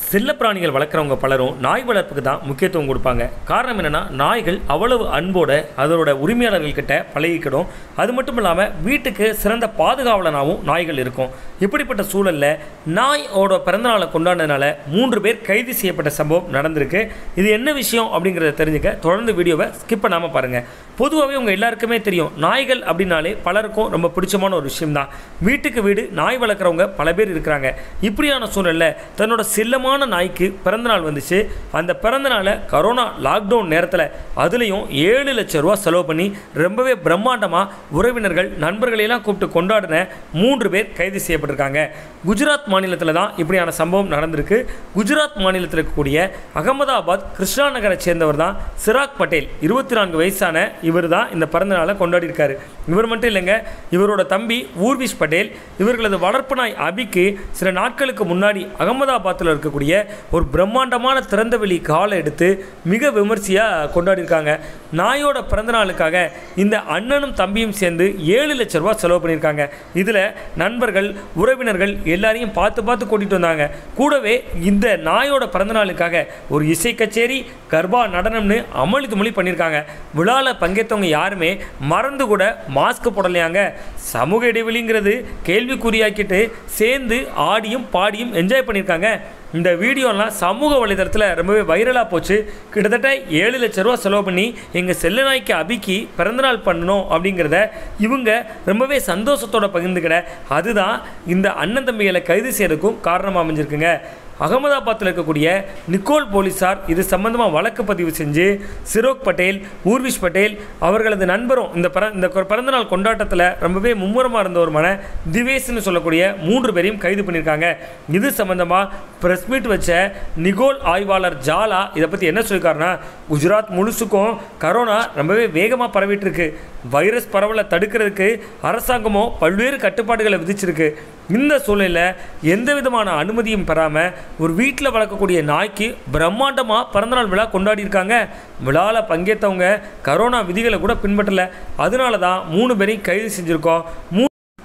செல்லப்பிராணிகள் வளர்க்குறவங்க பலரும் நாய் வளர்ப்புக்கு தான் முக்கியத்துவம் கொடுப்பாங்க காரணம் என்னென்னா நாய்கள் அவ்வளவு அன்போட அதோட உரிமையாளர்கள்கிட்ட பழகிக்கிடும் அது மட்டும் இல்லாமல் வீட்டுக்கு சிறந்த பாதுகாவலனாகவும் நாய்கள் இருக்கும் இப்படிப்பட்ட சூழலில் நாயோட பிறந்தநாளை கொண்டாடினால மூன்று பேர் கைது செய்யப்பட்ட சம்பவம் நடந்திருக்கு இது என்ன விஷயம் அப்படிங்கிறத தெரிஞ்சுக்க தொடர்ந்து வீடியோவை ஸ்கிப் பண்ணாமல் பாருங்கள் பொதுவாகவே உங்கள் எல்லாருக்குமே தெரியும் நாய்கள் அப்படின்னாலே பலருக்கும் ரொம்ப பிடிச்சமான ஒரு விஷயம்தான் வீட்டுக்கு வீடு நாய் வளர்க்குறவங்க பல பேர் இருக்கிறாங்க இப்படியான சூழலில் தன்னோட செல்லமான நாய்க்கு பிறந்தநாள் வந்துச்சு அந்த பிறந்தநாளை கரோனா லாக்டவுன் நேரத்தில் அதுலேயும் ஏழு லட்சம் ரூபா செலவு பண்ணி ரொம்பவே பிரம்மாண்டமாக உறவினர்கள் நண்பர்களையெல்லாம் கூப்பிட்டு கொண்டாடின மூன்று பேர் கைது செய்யப்பட்டிருக்காங்க குஜராத் மாநிலத்தில் தான் இப்படியான சம்பவம் நடந்திருக்கு குஜராத் மாநிலத்தில் இருக்கக்கூடிய அகமதாபாத் கிருஷ்ணா நகரை சேர்ந்தவர் தான் சிராக் பட்டேல் இருபத்தி நான்கு வயசான இவர் தான் இந்த பிறந்தநாளை கொண்டாடி இருக்காரு இவர் மட்டும் இல்லைங்க இவரோட தம்பி ஊர்விஷ் பட்டேல் இவர்களது வளர்ப்பு நாய் அபிக்கு சில நாட்களுக்கு முன்னாடி அகமதாபாத்தில் இருக்கக்கூடிய ஒரு பிரம்மாண்டமான திறந்தவெளி காலை எடுத்து மிக விமர்சையாக கொண்டாடியிருக்காங்க நாயோட பிறந்தநாளுக்காக இந்த அண்ணனும் தம்பியும் சேர்ந்து ஏழு லட்ச ரூபா செலவு பண்ணியிருக்காங்க இதில் நண்பர்கள் உறவினர்கள் எல்லாரையும் பார்த்து பார்த்து கூட்டிகிட்டு வந்தாங்க கூடவே இந்த நாயோட பிறந்தநாளுக்காக ஒரு இசை கச்சேரி கர்பா நடனம்னு அமளி துமளி பண்ணியிருக்காங்க விழாவில் பங்கேற்றவங்க யாருமே மறந்து கூட மாஸ்க் போடலையாங்க சமூக இடைவெளிங்கிறது கேள்விக்குறியாக்கிட்டு சேர்ந்து ஆடியும் பாடியும் என்ஜாய் பண்ணியிருக்காங்க இந்த வீடியோலாம் சமூக வலைதளத்தில் ரொம்பவே வைரலாக போச்சு கிட்டத்தட்ட ஏழு லட்ச ரூபா செலவு பண்ணி எங்கள் செல்ல நாய்க்கு அபிக்கு பிறந்தநாள் பண்ணணும் அப்படிங்கிறத இவங்க ரொம்பவே சந்தோஷத்தோட பகிர்ந்துக்கிட அதுதான் இந்த அண்ணன் தம்பிகளை கைது செய்யறதுக்கும் காரணமாக அமைஞ்சிருக்குங்க அகமதாபாத்தில் இருக்கக்கூடிய நிக்கோல் போலீஸார் இது சம்பந்தமாக வழக்கு பதிவு செஞ்சு சிரோக் பட்டேல் ஊர்விஷ் பட்டேல் அவர்களது நண்பரும் இந்த பிற இந்த கொ- பிறந்தநாள் கொண்டாட்டத்தில் ரொம்பவே மும்முரமாக இருந்தவருமான திவேஷ்னு சொல்லக்கூடிய மூன்று பேரையும் கைது பண்ணியிருக்காங்க இது சம்பந்தமாக ப்ரெஸ் மீட் வச்ச நிகோல் ஆய்வாளர் ஜாலா இதை பற்றி என்ன சொல்லியிருக்காருன்னா குஜராத் முழுசுக்கும் கரோனா ரொம்பவே வேகமாக பரவிட்டு இருக்கு வைரஸ் பரவலை தடுக்கிறதுக்கு அரசாங்கமோ பல்வேறு கட்டுப்பாடுகளை விதிச்சிருக்கு இந்த சூழ்நிலையில் எந்த விதமான அனுமதியும் பெறாமல் ஒரு வீட்டில் வளர்க்கக்கூடிய நாய்க்கு பிரம்மாண்டமாக பிறந்தநாள் விழா கொண்டாடி இருக்காங்க விழாவில் பங்கேற்றவங்க கரோனா விதிகளை கூட பின்பற்றல அதனால தான் மூணு பேரையும் கைது செஞ்சுருக்கோம் மூ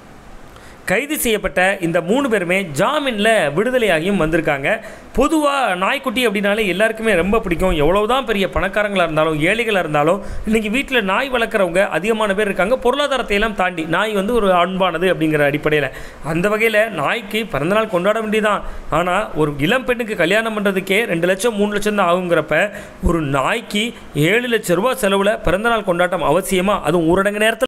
கைது செய்யப்பட்ட இந்த மூணு பேருமே ஜாமீனில் விடுதலையாகியும் வந்திருக்காங்க பொதுவாக நாய்க்குட்டி அப்படின்னாலே எல்லாருக்குமே ரொம்ப பிடிக்கும் எவ்வளவுதான் பெரிய பணக்காரங்களாக இருந்தாலும் ஏழைகளாக இருந்தாலும் இன்றைக்கி வீட்டில் நாய் வளர்க்குறவங்க அதிகமான பேர் இருக்காங்க பொருளாதாரத்தை எல்லாம் தாண்டி நாய் வந்து ஒரு அன்பானது அப்படிங்கிற அடிப்படையில் அந்த வகையில் நாய்க்கு பிறந்தநாள் கொண்டாட வேண்டியதான் ஆனால் ஒரு இளம் பெண்ணுக்கு கல்யாணம் பண்ணுறதுக்கே ரெண்டு லட்சம் மூணு லட்சம் தான் ஆகுங்கிறப்ப ஒரு நாய்க்கு ஏழு லட்சம் ரூபாய் செலவில் பிறந்தநாள் கொண்டாட்டம் அவசியமாக அதுவும் ஊரடங்கு நேரத்தில்